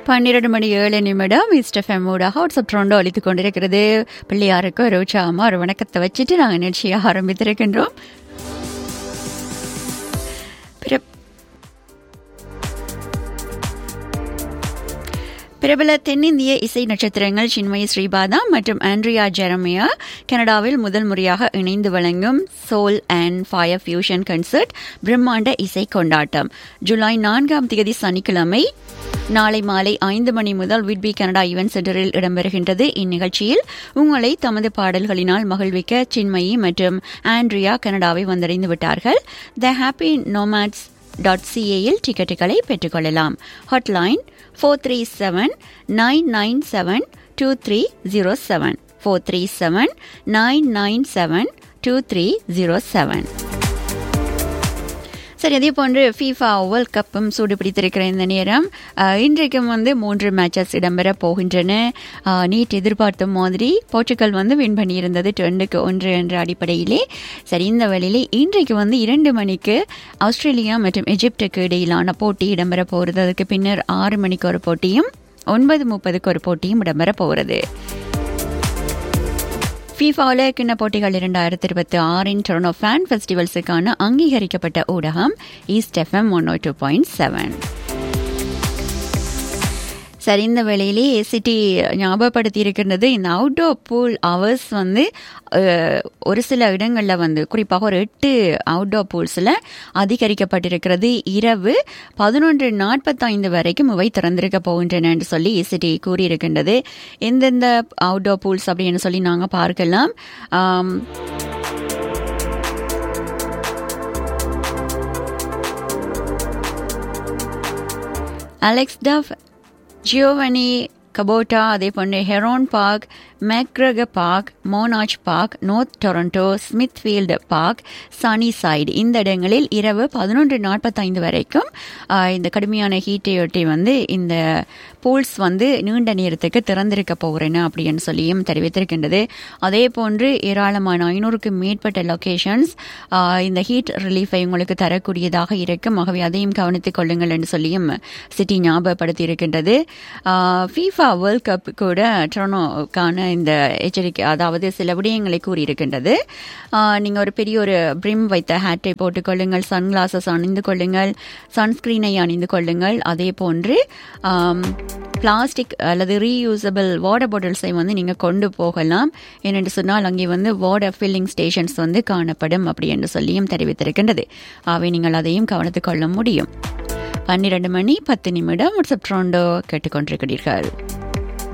பன்னிரண்டு மணி ஏழு நிமிடம் மிஸ்டர் ஃபெம்மோட வாட்ஸ்அப் ட்ரோண்டோ அளித்துக் கொண்டிருக்கிறது பிள்ளையாருக்கு ஒரு உற்சாகமா ஒரு வணக்கத்தை வச்சுட்டு நாங்கள் நிகழ்ச்சியை ஆரம்பித்திருக்கின்றோம் பிற- பிரபல தென்னிந்திய இசை நட்சத்திரங்கள் சின்மயி ஸ்ரீபாதா மற்றும் ஆண்ட்ரியா ஜெரமியா கனடாவில் முதல் முறையாக இணைந்து வழங்கும் soul and fire fusion concert பிரம்மாண்ட இசை கொண்டாட்டம் ஜூலை நான்காம் தேதி சனிக்கிழமை நாளை மாலை ஐந்து மணி முதல் விட்பி கனடா ஈவென்ட் சென்டரில் இடம்பெறுகின்றது இந்நிகழ்ச்சியில் உங்களை தமது பாடல்களினால் மகிழ்விக்க சின்மயி மற்றும் ஆண்ட்ரியா கனடாவை வந்தடைந்து விட்டார்கள் த ஹாப்பி நோமேட்ஸ் டாட் சிஏயில் டிக்கெட்டுகளை பெற்றுக்கொள்ளலாம் hotline four three seven nine nine seven two three zero seven four three seven nine nine seven two three zero seven சரி அதே போன்று ஃபீஃபா வேர்ல்ட் கப்பும் சூடு பிடித்திருக்கிற இந்த நேரம் அஹ், இன்றைக்கும் வந்து மூன்று மேட்சஸ் இடம்பெற போகின்றன அஹ், நீட் எதிர்பார்த்த மாதிரி போர்ச்சுகல் வந்து வின் பண்ணியிருந்தது ரெண்டுக்கு ஒன்று என்ற அடிப்படையிலே சரி இந்த வேளையிலே இன்றைக்கு வந்து இரண்டு மணிக்கு ஆஸ்திரேலியா மற்றும் எஜிப்டுக்கு இடையிலான போட்டி இடம்பெற போகிறது அதுக்கு பின்னர் ஆறு மணிக்கு ஒரு போட்டியும் ஒன்பது முப்பதுக்கு ஒரு போட்டியும் இடம்பெற போகிறது ஃபீஃபாவில் கிண்ண போட்டிகள் இரண்டாயிரத்தி இருபத்தி ஆறின் டொரனோ ஃபேன் ஃபெஸ்டிவல்ஸுக்கான அங்கீகரிக்கப்பட்ட ஊடகம் east FM one two point seven சரி இந்த வேளையிலே சிட்டி ஞாபகப்படுத்தி இருக்கின்றது இந்த அவுட்டோர் பூல் ஹவர்ஸ் வந்து அஹ், ஒரு சில இடங்களில் வந்து குறிப்பாக ஒரு எட்டு அவுட்டோர் பூல்ஸில் அதிகரிக்கப்பட்டிருக்கிறது இரவு பதினொன்று நாற்பத்தைந்து வரைக்கும் இவை திறந்திருக்க போகின்றன என்று சொல்லி சிட்டி கூறியிருக்கின்றது எந்தெந்த அவுட்டோர் பூல்ஸ் அப்படின்னு சொல்லி நாங்கள் பார்க்கலாம் ஆம், அலெக்ஸ் டஃப் ஜியோவனி கபோட்டா அதே போன்று Heron Park McGregor Park Monarch Park North Toronto Smithfield Park Sunnyside இந்த இடங்களில் இரவு பதினொன்று நாற்பத்தைந்து வரைக்கும் ஆஹ், இந்த கடுமையான ஹீட்டையொட்டி வந்து இந்த பூல்ஸ் வந்து நீண்ட நேரத்துக்கு திறந்திருக்க போகிறேன்னு அப்படின்னு சொல்லியும் தெரிவித்திருக்கின்றது அதே போன்று ஏராளமான ஐநூறுக்கு மேற்பட்ட லொகேஷன்ஸ் இந்த ஹீட் ரிலீஃபை உங்களுக்கு தரக்கூடியதாக இருக்கும் ஆகவே அதையும் கவனித்துக் கொள்ளுங்கள் என்று சொல்லியும் சிட்டி ஞாபகப்படுத்தி இருக்கின்றது ஃபீஃபா வேர்ல்ட் கப் கூட டொரனோக்கான இந்த எச்சரிக்கை அதாவது சில விடயங்களை கூறியிருக்கின்றது நீங்கள் ஒரு பெரிய ஒரு பிரிம் வைத்த ஹேட்டை போட்டுக்கொள்ளுங்கள் சன் கிளாஸஸ் அணிந்து கொள்ளுங்கள் சன்ஸ்கிரீனை அணிந்து கொள்ளுங்கள் அதே போன்று பிளாஸ்டிக் அல்லது ரீயூசபிள் வாட்டர் பாட்டில்ஸை வந்து நீங்கள் கொண்டு போகலாம் ஏனென்று சொன்னால் அங்கே வந்து வாட்டர் ஃபில்லிங் ஸ்டேஷன்ஸ் வந்து காணப்படும் அப்படி என்று சொல்லியும் தெரிவித்திருக்கின்றது ஆகவே நீங்கள் அதையும் கவனித்துக் கொள்ள முடியும் பன்னிரண்டு மணி பத்து நிமிடம் வாட்ஸ்அப் ட்ரோண்டோ கேட்டுக்கொண்டிருக்கிறீர்கள்